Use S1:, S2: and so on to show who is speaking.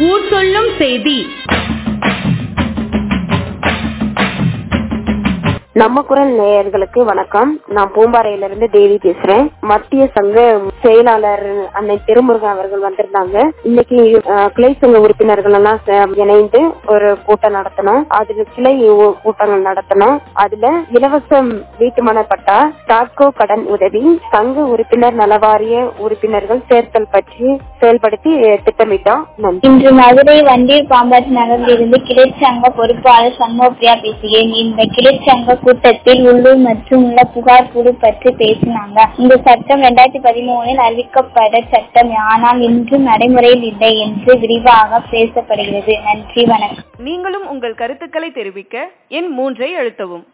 S1: ஊர் சொல்லும் செய்தி
S2: நம்ம குரல் நேயர்களுக்கு வணக்கம் நான் பூம்பாறையிலிருந்து தேவி பேசுறேன் மத்திய சங்க செயலாளர் அன்னை திருமுருகன் அவர்கள் வந்திருந்தாங்க இன்னைக்கு அஹ், கிளை சங்க உறுப்பினர்கள் எல்லாம் சே- இணைந்து ஒரு கூட்டம் நடத்தணும் அதுல கிளை ஊ- கூட்டங்கள் நடத்தணும் அதுல இலவச வீட்டுமன பட்டா டாட்கோ கடன் உதவி சங்க உறுப்பினர் நலவாரிய உறுப்பினர்கள் சேர்த்தல் பற்றி செயல்படுத்தி அஹ், திட்டமிட்டோம் நன்றி
S3: இன்று மதுரை வண்டியூர் பாம்பாட்டி நகரிலிருந்து கிளைச்சங்க பொறுப்பாளர் சண்முகப்பிரியா பேசுகிறேன் இந்த கிளைச்சங்க கூட்டத்தில் உள்ளூர் மற்றும் உள்ள புகார் குழு பற்றி பேசினாங்க இந்த சட்டம் இரண்டாயிரத்தி பதிமூணில் அறிவிக்கப்பட்ட சட்டம் ஆனால் இன்றும் நடைமுறையில் இல்லை என்று விரிவாக பேசப்படுகிறது நன்றி வணக்கம்
S4: நீங்களும் உங்கள் கருத்துக்களை தெரிவிக்க எண் மூன்றை அழுத்தவும்